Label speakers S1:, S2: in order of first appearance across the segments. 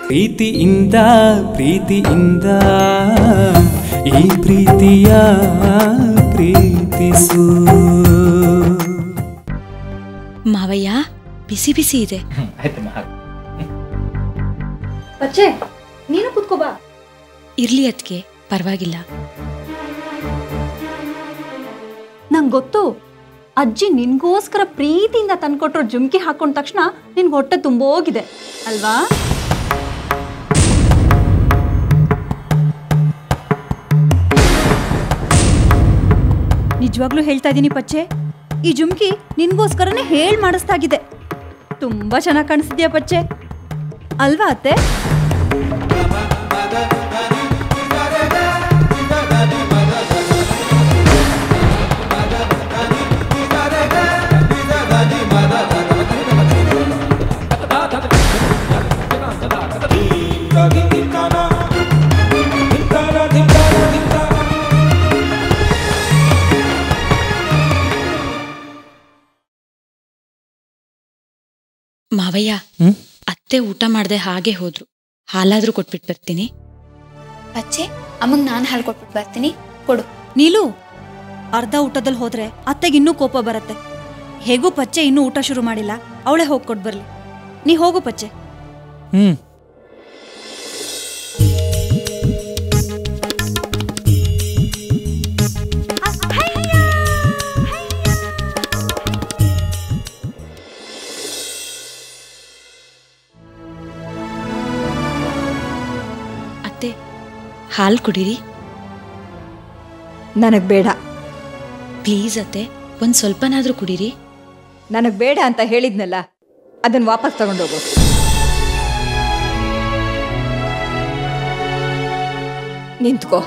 S1: ಪ್ರೀತಿಯಿಂದ ಪ್ರೀತಿಯಿಂದ ಈ ಪ್ರೀತಿಯ ಪ್ರೀತಿಸು
S2: ಮಾವಯ್ಯ ಬಿಸಿ ಬಿಸಿ ಇದೆ
S3: ಆಯ್ತಮ್ಮ ಹಾಕು
S4: ಬಚ್ಚೆ ನೀನು ಕುತ್ಕೋ ಬಾ
S2: ಇರ್ಲಿ ಅದಕ್ಕೆ ಪರವಾಗಿಲ್ಲ
S4: ನಂಗೆ ಗೊತ್ತು ಅಜ್ಜಿ ನಿನ್ಗೋಸ್ಕರ ಪ್ರೀತಿಯಿಂದ ತಂದ್ಕೊಟ್ರು ಜುಮ್ಕಿ ಹಾಕೊಂಡ ತಕ್ಷಣ ನಿನ್ಗೆ ಹೊಟ್ಟೆ ತುಂಬೋಗಿದೆ ಅಲ್ವಾ ನಿಜವಾಗ್ಲೂ ಹೇಳ್ತಾ ಇದ್ದೀನಿ ಪಚ್ಚೆ ಈ ಜುಮ್ಕಿ ನಿನ್ಗೋಸ್ಕರನೇ ಹೇಳ್ ಮಾಡಿಸ್ದಾಗಿದೆ ತುಂಬಾ ಚೆನ್ನಾಗಿ ಕಾಣಿಸ್ತೀಯ ಪಚ್ಚೆ ಅಲ್ವಾ ಅತ್ತೆ
S2: ಮಾವಯ್ಯ
S1: ಹ್ಮ್?
S2: ಅತ್ತೆ ಊಟ ಮಾಡದೆ ಹಾಗೆ ಹೋದ್ರು ಹಾಲಾದ್ರೂ ಕೊಟ್ಬಿಟ್ಟು ಬರ್ತೀನಿ
S5: ಬಚ್ಚೆ ಅಮ್ಮಂಗ್ ನಾನು ಹಾಲು ಕೊಟ್ಬಿಟ್ಟು ಬರ್ತೀನಿ ಕೊಡು
S4: ನೀಲು ಅರ್ಧ ಊಟದಲ್ಲಿ ಹೋದ್ರೆ ಅತ್ತೆಗೆ ಇನ್ನೂ ಕೋಪ ಬರುತ್ತೆ ಹೇಗೂ ಪಚ್ಚೆ ಇನ್ನೂ ಊಟ ಶುರು ಮಾಡಿಲ್ಲ ಅವಳೇ ಹೋಗ್ಕೊಟ್ ಬರ್ಲಿ ನೀ ಹೋಗು ಪಚ್ಚೆ
S1: ಹ್ಮ್
S2: ಅತ್ತೆ ಹಾಲು ಕುಡೀರಿ
S4: ನನಗ್ ಬೇಡ
S2: ಪ್ಲೀಸ್ ಅತ್ತೆ ಒಂದ್ ಸ್ವಲ್ಪನಾದ್ರೂ ಕುಡೀರಿ
S4: ನನಗ್ ಬೇಡ ಅಂತ ಹೇಳಿದ್ನಲ್ಲ ಅದನ್ನ ವಾಪಸ್ ತಗೊಂಡೋಗು ನಿಂತ್ಕೋ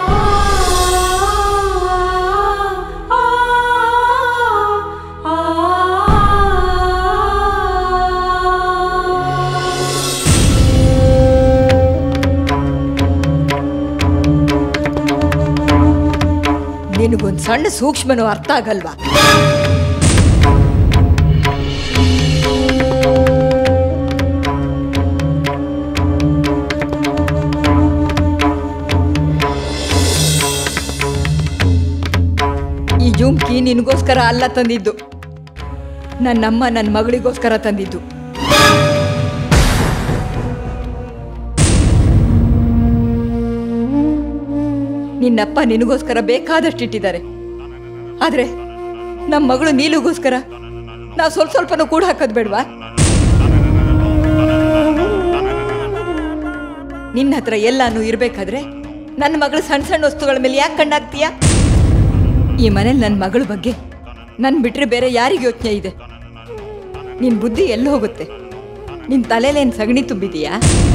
S4: ನಿನಗೊಂದು ಸಣ್ಣ ಸೂಕ್ಷ್ಮನೂ ಅರ್ಥ ಆಗಲ್ವಾ ಈ ಜುಮ್ಕಿ ನಿನಗೋಸ್ಕರ ಅಲ್ಲ ತಂದಿದ್ದು ನನ್ನಮ್ಮ ನನ್ನ ಮಗಳಿಗೋಸ್ಕರ ತಂದಿದ್ದು ನಿನ್ನಪ್ಪ ನಿನಗೋಸ್ಕರ ಬೇಕಾದಷ್ಟಿಟ್ಟಿದ್ದಾರೆ ಆದ್ರೆ ನಮ್ಮ ಮಗಳು ನೀಲುಗೋಸ್ಕರ ನಾವು ಸ್ವಲ್ಪ ಸ್ವಲ್ಪನೂ ಕೂಡ ಹಾಕೋದ್ ಬೇಡ್ವಾ ನಿನ್ನ ಹತ್ರ ಎಲ್ಲಾನು ಇರ್ಬೇಕಾದ್ರೆ ನನ್ನ ಮಗಳು ಸಣ್ಣ ಸಣ್ಣ ವಸ್ತುಗಳ ಮೇಲೆ ಯಾಕೆ ಕಣ್ಣಾಗ್ತೀಯ ಈ ಮನೇಲಿ ನನ್ನ ಮಗಳ ಬಗ್ಗೆ ನನ್ ಬಿಟ್ರೆ ಬೇರೆ ಯಾರಿಗೆ ಯೋಚನೆ ಇದೆ ನಿನ್ ಬುದ್ಧಿ ಎಲ್ಲಿ ಹೋಗುತ್ತೆ ನಿನ್ ತಲೆಲೇನ್ ಸಗಣಿ ತುಂಬಿದೀಯಾ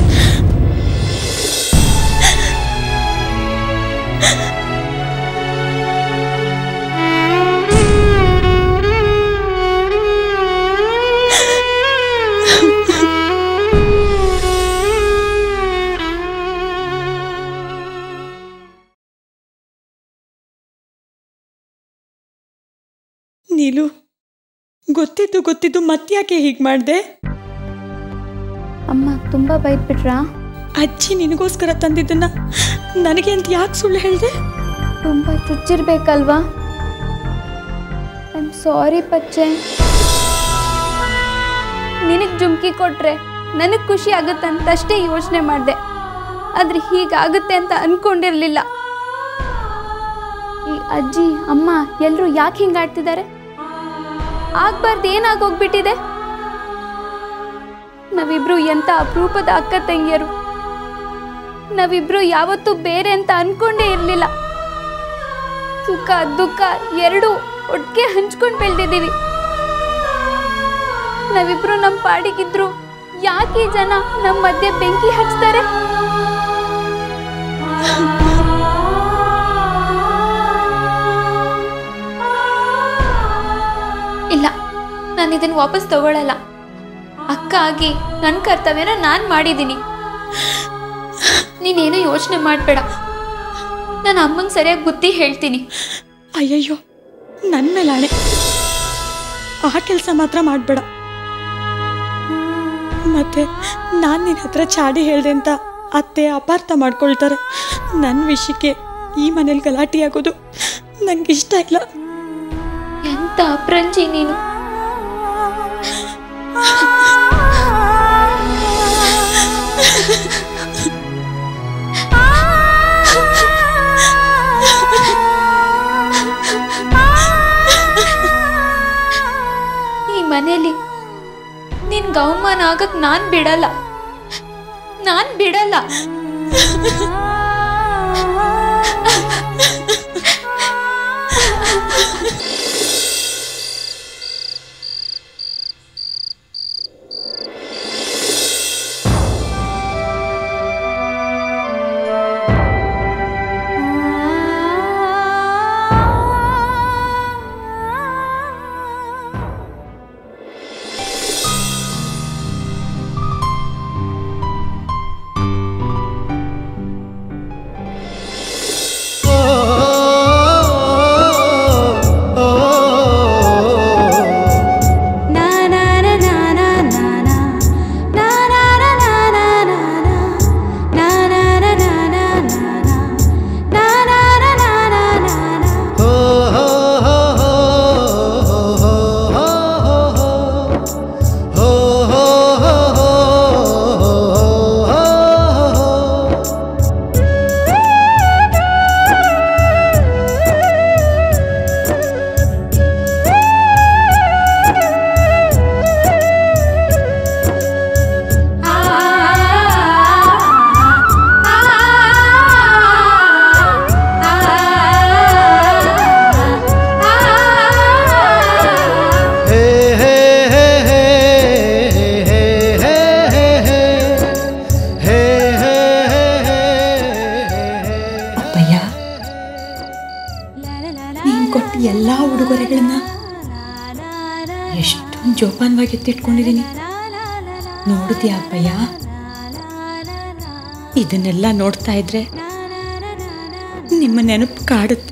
S6: ನೀಲು ಗೊತ್ತಿದ್ದು ಗೊತ್ತಿದ್ದು ಮತ್ತ್ಯಾಕೆ ಹೀಗೆ ಮಾಡಿದೆ
S5: ಅಮ್ಮ ತುಂಬಾ ಬೈದ್ಬಿಟ್ರಾ
S6: ಅಜ್ಜಿ ನಿನಗೋಸ್ಕರ ತಂದಿದ್ದನ್ನ ನನಗೆ ಅಂತ ಯಾಕೆ ಸುಳ್ಳು ಹೇಳಿದೆ
S5: ತುಂಬಾ ಚುಚ್ಚಿರ್ಬೇಕಲ್ವಾ ಐ ಆಮ್ ಸಾರಿ ಪಚ್ಚೆ ನಿನಗೆ ಜುಮ್ಕಿ ಕೊಟ್ರೆ ನನಗೆ ಖುಷಿ ಆಗುತ್ತಂತಷ್ಟೇ ಯೋಚನೆ ಮಾಡಿದೆ ಆದ್ರೆ ಹೀಗಾಗುತ್ತೆ ಅಂತ ಅನ್ಕೊಂಡಿರ್ಲಿಲ್ಲ ಈ ಅಜ್ಜಿ ಅಮ್ಮ ಎಲ್ಲರೂ ಯಾಕೆ ಹಿಂಗೆ ಆಡ್ತಿದ್ದಾರೆ ಆಗ್ಬಾರ್ದು ಏನಾಗೋಗ್ಬಿಟ್ಟಿದೆ ನಾವಿಬ್ರು ಎಂತ ಅಪರೂಪದ ಅಕ್ಕ ತಂಗಿಯರು ನಾವಿಬ್ರು ಯಾವತ್ತೂ ಬೇರೆ ಅಂತ ಅನ್ಕೊಂಡೇ ಇರಲಿಲ್ಲ ಸುಖ ದುಃಖ ಎರಡು ಒಟ್ಟಿಗೆ ಹಂಚ್ಕೊಂಡು ಬೆಳೆದಿದ್ದೀವಿ ನಾವಿಬ್ರು ನಮ್ಮ ಪಾಡಿಗಿದ್ರು ಯಾಕೆ ಈ ಜನ ನಮ್ಮ ಮಧ್ಯೆ ಬೆಂಕಿ ಹಚ್ತಾರೆ ಇಲ್ಲ ನಾನು ಇದನ್ನು ವಾಪಸ್ ತಗೊಳ್ಳಲ್ಲ ಅಕ್ಕ ಆಗಿ ನನ್ನ ಕರ್ತವ್ಯನ ನಾನು ಮಾಡಿದ್ದೀನಿ ನೀನೇನು ಯೋಚನೆ ಮಾಡಬೇಡ ನಾನು ಅಮ್ಮಂಗೆ ಸರಿಯಾಗಿ ಬುದ್ಧಿ ಹೇಳ್ತೀನಿ
S6: ಅಯ್ಯಯ್ಯೋ ನನ್ನ ಮೇಲೆ ಆಣೆ ಆ ಕೆಲಸ ಮಾತ್ರ ಮಾಡಬೇಡ ಮತ್ತೆ ನಾನು ನಿನ್ನ ಹತ್ರ ಚಾಡಿ ಹೇಳ್ದೆ ಅಂತ ಅತ್ತೆ ಅಪಾರ್ಥ ಮಾಡ್ಕೊಳ್ತಾರೆ ನನ್ನ ವಿಷಯಕ್ಕೆ ಈ ಮನೇಲಿ ಗಲಾಟೆ ಆಗೋದು ನಂಗೆ ಇಷ್ಟ ಇಲ್ಲ
S5: ಎಂತ ಅಪ್ರಂಜಿ ನೀನು ಈ ಮನೇಲಿ ನಿನ್ಗೆ ಅವಮಾನ ಆಗಕ್ ನಾನ್ ಬಿಡಲ್ಲ ನಾನ್ ಬಿಡಲ್ಲ
S6: ಅಪ್ಪಯ್ಯ ನೀನು ಕೊಟ್ಟ ಎಲ್ಲ ಉಡುಗೊರೆಗಳನ್ನ ಎಷ್ಟೊಂದು ಜೋಪಾನವಾಗಿ ಎತ್ತಿಟ್ಕೊಂಡಿದ್ದೀನಿ ನೋಡಿದ್ಯಾ ಅಪ್ಪಯ್ಯ ಇದನ್ನೆಲ್ಲ ನೋಡ್ತಾ ಇದ್ರೆ ನಿಮ್ಮ ನೆನಪು ಕಾಡುತ್ತೆ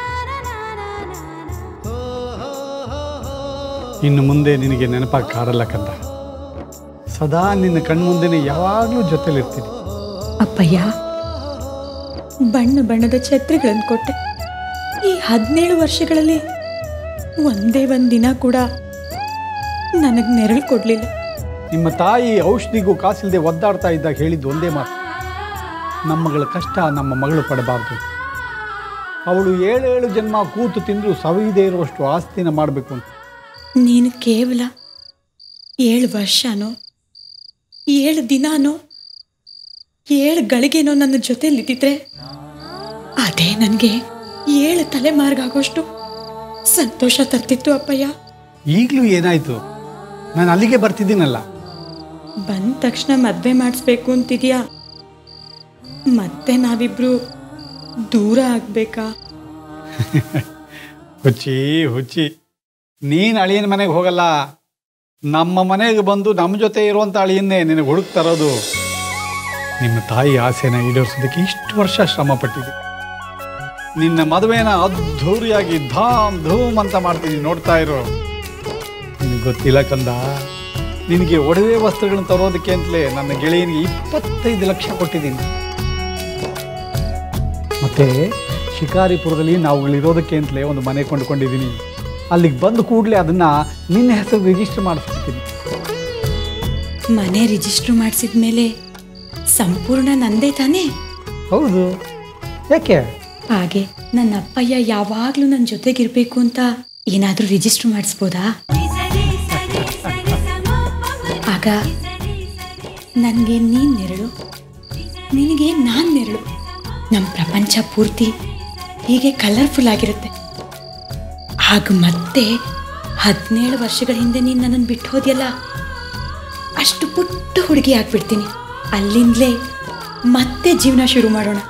S3: ಇನ್ನು ಮುಂದೆ ನಿನಗೆ ನೆನಪಾಗಿ ಕಾಡಲ್ಲ ಕಂದ ಸದಾ ನಿನ್ನ ಕಣ್ಮುಂದೆನೇ ಯಾವಾಗಲೂ ಜೊತೆಲಿರ್ತೀನಿ
S6: ಅಪ್ಪಯ್ಯ ಬಣ್ಣ ಬಣ್ಣದ ಛತ್ರಿಗಳನ್ನು ಕೊಟ್ಟೆ ಈ ಹದಿನೇಳು ವರ್ಷಗಳಲ್ಲಿ ಒಂದೇ ಒಂದು ದಿನ ಕೂಡ ನನಗೆ ನೆರಳು ಕೊಡಲಿಲ್ಲ
S3: ನಿಮ್ಮ ತಾಯಿ ಔಷಧಿಗೂ ಕಾಸಿಲ್ಲದೆ ಒದ್ದಾಡ್ತಾ ಇದ್ದಾಗ ಹೇಳಿದ್ದು ಒಂದೇ ಮಾತು ನಮ್ಮ ಮಗಳ ಕಷ್ಟ ನಮ್ಮ ಮಗಳು ಪಡಬಾರ್ದು ಅವಳು ಏಳೇಳು ಜನ್ಮ ಕೂತು ತಿಂದರೂ ಸವಿಯದೇ ಇರುವಷ್ಟು ಆಸ್ತಿನ ಮಾಡಬೇಕು ಅಂತ
S6: ನೀನು ಕೇವಲ ಏಳು ವರ್ಷನೋ ಏಳು ದಿನಾನೋ ಏಳು ಗಳಿಗೆನೋ ನನ್ನ ಜೊತೆಲಿದ್ದಿದ್ರೆ ಅದೇ ನನಗೆ ಏಳು ತಲೆಮಾರ್ಗಾಗೋಷ್ಟು ಸಂತೋಷ ತರ್ತಿತ್ತು ಅಪ್ಪಯ್ಯ
S3: ಈಗಲೂ ಏನಾಯಿತು ನಾನು ಅಲ್ಲಿಗೆ ಬರ್ತಿದ್ದೀನಲ್ಲ
S6: ಬಂದ ತಕ್ಷಣ ಮದುವೆ ಮಾಡಿಸ್ಬೇಕು ಅಂತಿದ್ಯಾ ಮತ್ತೆ ನಾವಿಬ್ರು ದೂರ ಆಗ್ಬೇಕಾ
S3: ಹುಚ್ಚಿ ಹುಚ್ಚಿ ನೀನು ಅಳಿಯನ ಮನೆಗೆ ಹೋಗಲ್ಲ ನಮ್ಮ ಮನೆಗೆ ಬಂದು ನಮ್ಮ ಜೊತೆ ಇರುವಂಥ ಅಳಿಯನ್ನೇ ನಿನಗೆ ಹುಡುಕ್ ತರೋದು ನಿಮ್ಮ ತಾಯಿ ಆಸೆನ ಈಡೇರಿಸೋದಕ್ಕೆ ಇಷ್ಟು ವರ್ಷ ಶ್ರಮ ಪಟ್ಟಿದೆ ನಿನ್ನ ಮದುವೆನ ಅದ್ಧೂರಿಯಾಗಿ ಧಾಮ್ ಧೂಮ್ ಅಂತ ಮಾಡ್ತೀನಿ ನೋಡ್ತಾ ಇರೋ ನಿನಗೆ ಗೊತ್ತಿಲ್ಲ ಕಂದ ನಿನಗೆ ಒಡವೆ ವಸ್ತ್ರಗಳನ್ನ ತರೋದಕ್ಕೆ ಅಂತಲೇ ನನ್ನ ಗೆಳೆಯನಿಗೆ ಇಪ್ಪತ್ತೈದು ಲಕ್ಷ ಕೊಟ್ಟಿದ್ದೀನಿ ಮತ್ತೆ ಶಿಕಾರಿಪುರದಲ್ಲಿ ನಾವುಗಳಿರೋದಕ್ಕೆ ಅಂತಲೇ ಒಂದು ಮನೆ ಕೊಂಡ್ಕೊಂಡಿದ್ದೀನಿ ಅಲ್ಲಿಗೆ ಬಂದ ಕೂಡಲೇ ಅದನ್ನ ನಿನ್ನ ಹೆಸರು ರಿಜಿಸ್ಟರ್ ಮಾಡಿಸ್ಬಿಡ್ತೀನಿ
S6: ಮನೆ ರಿಜಿಸ್ಟ್ರ್ ಮಾಡಿಸಿದ ಮೇಲೆ ಸಂಪೂರ್ಣ ನಂದೇ ತಾನೇ
S3: ಹೌದು ಯಾಕೆ
S6: ಹಾಗೆ ನನ್ನ ಅಪ್ಪಯ್ಯ ಯಾವಾಗಲೂ ನನ್ನ ಜೊತೆಗಿರ್ಬೇಕು ಅಂತ ಏನಾದರೂ ರಿಜಿಸ್ಟರ್ ಮಾಡಿಸ್ಬೋದಾ ಆಗ ನನಗೆ ನೀನು ನೆರಳು ನಿನಗೆ ನಾನು ನೆರಳು ನಮ್ಮ ಪ್ರಪಂಚ ಪೂರ್ತಿ ಹೀಗೆ ಕಲರ್ಫುಲ್ ಆಗಿರುತ್ತೆ ಆಗ ಮತ್ತೆ ಹದಿನೇಳು ವರ್ಷಗಳ ಹಿಂದೆ ನೀನು ನನ್ನನ್ನು ಬಿಟ್ಟು ಹೋದ್ಯಲ್ಲ ಅಷ್ಟು ಪುಟ್ಟ ಹುಡುಗಿ ಆಗ್ಬಿಡ್ತೀನಿ ಅಲ್ಲಿಂದಲೇ ಮತ್ತೆ ಜೀವನ ಶುರು ಮಾಡೋಣ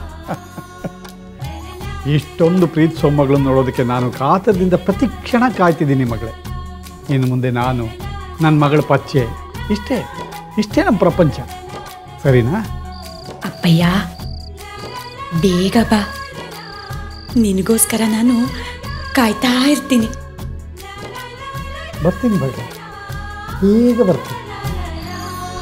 S3: ಇಷ್ಟೊಂದು ಪ್ರೀತಿ ಸೊಮ್ಮಗಳನ್ನು ನೋಡೋದಕ್ಕೆ ನಾನು ಕಾತರದಿಂದ ಪ್ರತಿ ಕ್ಷಣ ಕಾಯ್ತಿದ್ದೀನಿ ಮಗಳೇ ಇನ್ನು ಮುಂದೆ ನಾನು ನನ್ನ ಮಗಳ ಪಚ್ಚೆ ಇಷ್ಟೇ ಇಷ್ಟೇ ನಮ್ಮ ಪ್ರಪಂಚ ಸರಿನಾ
S6: ಅಪ್ಪಯ್ಯ ಬೇಗ ಬಾ ನಿನಗೋಸ್ಕರ ನಾನು ಕಾಯ್ತಾ ಇರ್ತೀನಿ
S3: ಬರ್ತೀನಿ ಬಗ್ಗೆ ಈಗ ಬರ್ತೀನಿ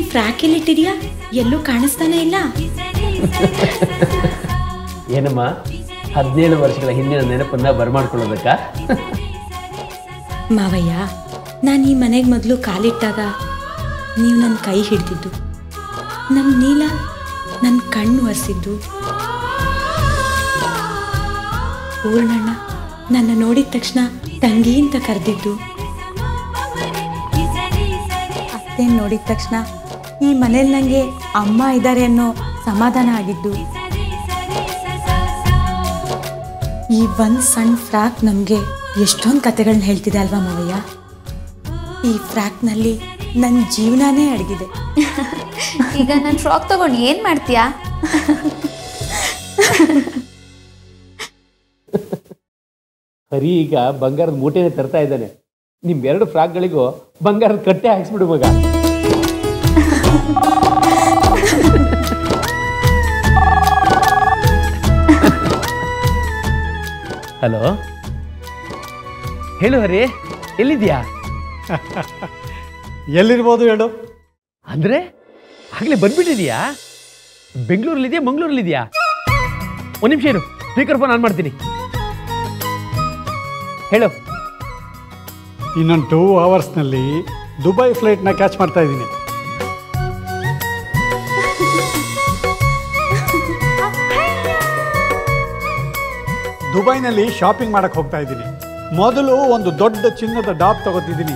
S2: ಫ್ರಾಕ್ ಎಲ್ಲಿ ಇಟ್ಟಿದ್ಯಾ ಎಲ್ಲೂ ಕಾಣಿಸ್ತಾನೆ ಇಲ್ಲ
S7: ಏನಮ್ಮ ಹದಿನೇಳು ವರ್ಷಗಳ ಹಿಂದಿನ ನೆನಪನ್ನ ಬರಮಾಡ್ಕೊಳ್ಳೋದಕ್ಕ
S2: ಮಾವಯ್ಯ ನಾನು ಈ ಮನೆಗೆ ಮೊದಲು ಕಾಲಿಟ್ಟಾಗ ನೀವು ನನ್ನ ಕೈ ಹಿಡ್ದಿದ್ದು ನಮ್ಮ ನೀಲ ನನ್ನ ಕಣ್ಣು ಒರೆಸಿದ್ದು ಪೂರ್ಣಣ್ಣ ನನ್ನ ನೋಡಿದ ತಕ್ಷಣ ತಂಗಿ ಅಂತ ಕರೆದಿದ್ದು ಅತ್ತೆ ನೋಡಿದ ತಕ್ಷಣ ಈ ಮನೇಲಿ ನನಗೆ ಅಮ್ಮ ಇದ್ದಾರೆ ಅನ್ನೋ ಸಮಾಧಾನ ಆಗಿದ್ದು ಈ ಒಂದು ಸಣ್ಣ ಫ್ರಾಕ್ ನಮಗೆ ಎಷ್ಟೊಂದು ಕತೆಗಳನ್ನ ಹೇಳ್ತಿದೆ ಅಲ್ವಾ ಮಾವಯ್ಯ ಈ ಫ್ರಾಕ್ನಲ್ಲಿ ನನ್ನ ಜೀವನನೇ ಅಡಗಿದೆ
S5: ಈಗ ನಾನು ಫ್ರಾಕ್ ತಗೊಂಡು ಏನು ಮಾಡ್ತೀಯಾ
S7: ಹರಿ ಈಗ ಬಂಗಾರದ ಮೂಟೆನೆ ತರ್ತಾ ಇದ್ದಾನೆ ನಿಮ್ಮೆರಡು ಫ್ರಾಕ್ಗಳಿಗೂ ಬಂಗಾರದ ಕಟ್ಟೆ ಹಾಕ್ಸ್ಬಿಡು ಮಗ ಹಲೋ ಹೇಳು ಹರಿ ಎಲ್ಲಿದ್ಯಾ
S3: ಎಲ್ಲಿರ್ಬೋದು ಹೇಳು
S7: ಅಂದ್ರೆ ಆಗ್ಲೇ ಬಂದ್ಬಿಟ್ಟಿದ್ಯಾ ಬೆಂಗಳೂರಲ್ಲಿದ್ಯಾ ಮಂಗಳೂರಲ್ಲಿದ್ಯಾ ಒಂದ್ ನಿಮಿಷ ಇರು ಸ್ಪೀಕರ್ ಫೋನ್ ಆನ್ ಮಾಡ್ತೀನಿ ಹೇಳು
S3: ಇನ್ನೊಂದು ಟೂ ಅವರ್ಸ್ನಲ್ಲಿ ದುಬೈ ಫ್ಲೈಟ್ನ ಕ್ಯಾಚ್ ಮಾಡ್ತಾ ಇದ್ದೀನಿ ದುಬೈನಲ್ಲಿ ಶಾಪಿಂಗ್ ಮಾಡಕ್ ಹೋಗ್ತಾ ಇದ್ದೀನಿ ಮೊದಲು ಒಂದು ದೊಡ್ಡ ಚಿನ್ನದ ಡಾಬ್ ತಗೋತಿದ್ದೀನಿ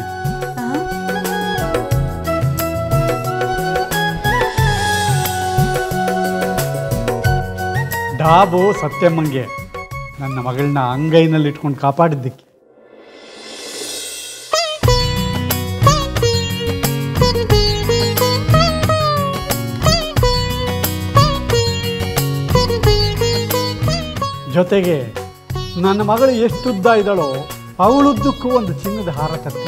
S3: ಡಾಬು ಸತ್ಯಮ್ಮಂಗೆ ನನ್ನ ಮಗಳನ್ನ ಅಂಗೈನಲ್ಲಿ ಇಟ್ಕೊಂಡು ಕಾಪಾಡಿದ್ದಕ್ಕೆ ಜೊತೆಗೆ ನನ್ನ ಮಗಳು ಎಷ್ಟುದ್ದ ಇದ್ದಾಳೋ ಅವಳುದ್ದಕ್ಕೂ ಒಂದು ಚಿನ್ನದ ಹಾರ ತರ್ತೀನಿ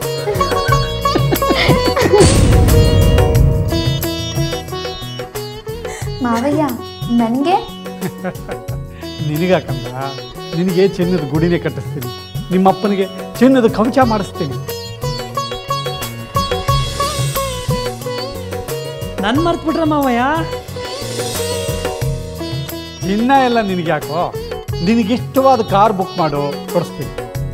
S5: ಮಾವಯ್ಯ ನನಗೆ
S3: ನಿನಗಾಕಂದ ನಿನಗೆ ಚಿನ್ನದ ಗುಡಿನೇ ಕಟ್ಟಿಸ್ತೀನಿ ನಿಮ್ಮಪ್ಪನಿಗೆ ಚಿನ್ನದ ಕವಚ ಮಾಡಿಸ್ತೀನಿ
S1: ನನ್ ಮರ್ತ್ಬಿಟ್ರ ಮಾವಯ್ಯ
S3: ಚಿನ್ನ ಎಲ್ಲ ನಿನಗೆ ಯಾಕೋ ನಿನಗಿಷ್ಟವಾದ ಕಾರ್ ಬುಕ್ ಮಾಡು ಕೊಡಿಸ್ತೀನಿ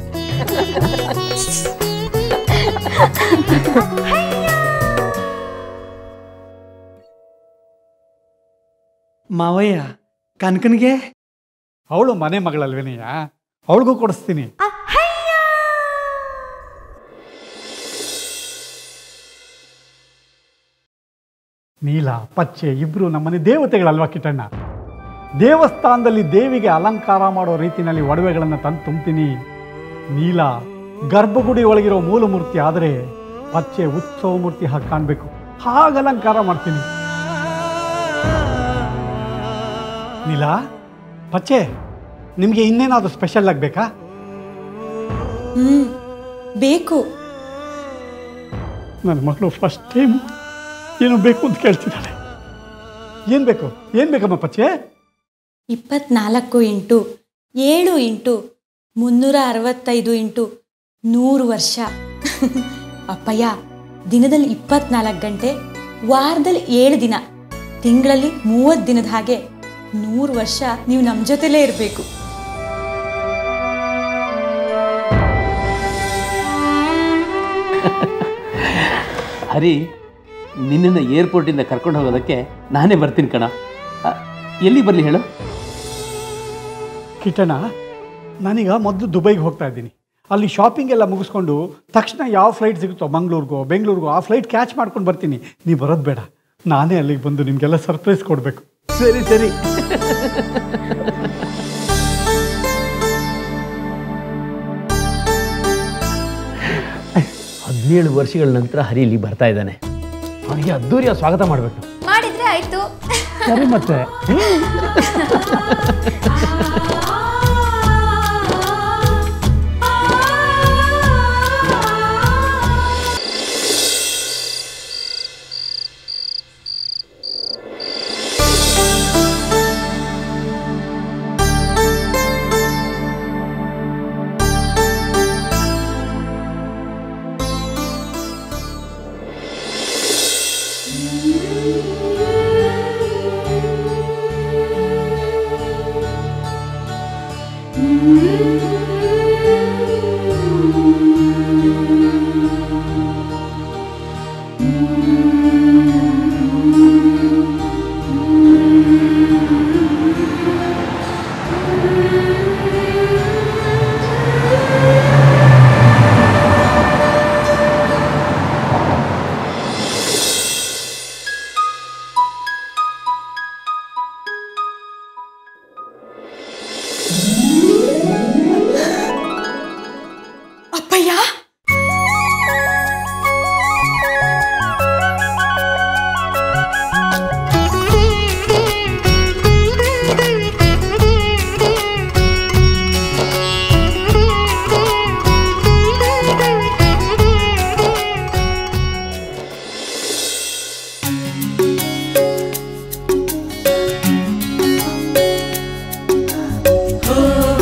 S1: ಮಾವಯ್ಯ ಕನಕನ್ಗೆ
S3: ಅವಳು ಮನೆ ಮಗಳಲ್ವೇನೆಯ ಅವಳಿಗೂ ಕೊಡಿಸ್ತೀನಿ ನೀಲ ಪಚ್ಚೆ ಇಬ್ರು ನಮ್ಮನೆ ದೇವತೆಗಳಲ್ವಾ ಕಿಟ್ಟಣ್ಣ ದೇವಸ್ಥಾನದಲ್ಲಿ ದೇವಿಗೆ ಅಲಂಕಾರ ಮಾಡೋ ರೀತಿನಲ್ಲಿ ಒಡವೆಗಳನ್ನು ತಂದು ತುಂಬ್ತೀನಿ ನೀಲ ಗರ್ಭಗುಡಿ ಒಳಗಿರೋ ಮೂಲ ಮೂರ್ತಿ ಆದರೆ ಪಚ್ಚೆ ಉತ್ಸವ ಮೂರ್ತಿ ಹಾಗೆ ಕಾಣಬೇಕು ಹಾಗೆ ಅಲಂಕಾರ ಮಾಡ್ತೀನಿ ನೀಲ ಪಚ್ಚೆ ನಿಮಗೆ ಇನ್ನೇನಾದರೂ ಸ್ಪೆಷಲ್ ಆಗಬೇಕಾ
S2: ಹ್ಞೂ ಬೇಕು
S3: ನನ್ನ ಮಗಳು ಫಸ್ಟ್ ಟೈಮ್ ಏನು ಬೇಕು ಅಂತ ಕೇಳ್ತಿದ್ದಾಳೆ ಏನು ಬೇಕು ಏನು ಬೇಕಮ್ಮ ಪಚ್ಚೆ
S2: ಇಪ್ಪತ್ನಾಲ್ಕು ಇಂಟು ಏಳು ಇಂಟು ಮುನ್ನೂರ ಅರವತ್ತೈದು ಇಂಟು ನೂರು ವರ್ಷ ಅಪ್ಪಯ್ಯ ದಿನದಲ್ಲಿ ಇಪ್ಪತ್ನಾಲ್ಕು ಗಂಟೆ ವಾರದಲ್ಲಿ ಏಳು ದಿನ ತಿಂಗಳಲ್ಲಿ ಮೂವತ್ತು ದಿನದ ಹಾಗೆ ನೂರು ವರ್ಷ ನೀವು ನಮ್ಮ ಜೊತೆಲೇ ಇರಬೇಕು
S7: ಹರಿ ನಿನ್ನನ್ನು ಏರ್ಪೋರ್ಟಿಂದ ಕರ್ಕೊಂಡು ಹೋಗೋದಕ್ಕೆ ನಾನೇ ಬರ್ತೀನಿ ಕಣ ಆ, ಎಲ್ಲಿ ಬರಲಿ ಹೇಳು
S3: ಕಿಟಣ ನಾನೀಗ ಮೊದಲು ದುಬೈಗೆ ಹೋಗ್ತಾ ಇದ್ದೀನಿ ಅಲ್ಲಿ ಶಾಪಿಂಗ್ ಎಲ್ಲ ಮುಗಿಸ್ಕೊಂಡು ತಕ್ಷಣ ಯಾವ ಫ್ಲೈಟ್ ಸಿಗುತ್ತೋ ಮಂಗಳೂರಿಗೋ ಬೆಂಗಳೂರಿಗೋ ಆ ಫ್ಲೈಟ್ ಕ್ಯಾಚ್ ಮಾಡ್ಕೊಂಡು ಬರ್ತೀನಿ ನೀವು ಬರೋದು ಬೇಡ ನಾನೇ ಅಲ್ಲಿಗೆ ಬಂದು ನಿಮಗೆಲ್ಲ ಸರ್ಪ್ರೈಸ್ ಕೊಡಬೇಕು
S7: ಸರಿ ಸರಿ ಹದಿನೇಳು ವರ್ಷಗಳ ನಂತರ ಹರಿ ಇಲ್ಲಿ ಬರ್ತಾ ಇದ್ದಾನೆ ಅವನಿಗೆ ಅದ್ದೂರಿಯ ಸ್ವಾಗತ ಮಾಡಬೇಕು
S5: ಮಾಡಿದ್ರೆ ಆಯ್ತು
S3: ಸರಿ ಮತ್ತೆ
S2: ಅಪ್ಪಯ್ಯ
S8: ಓ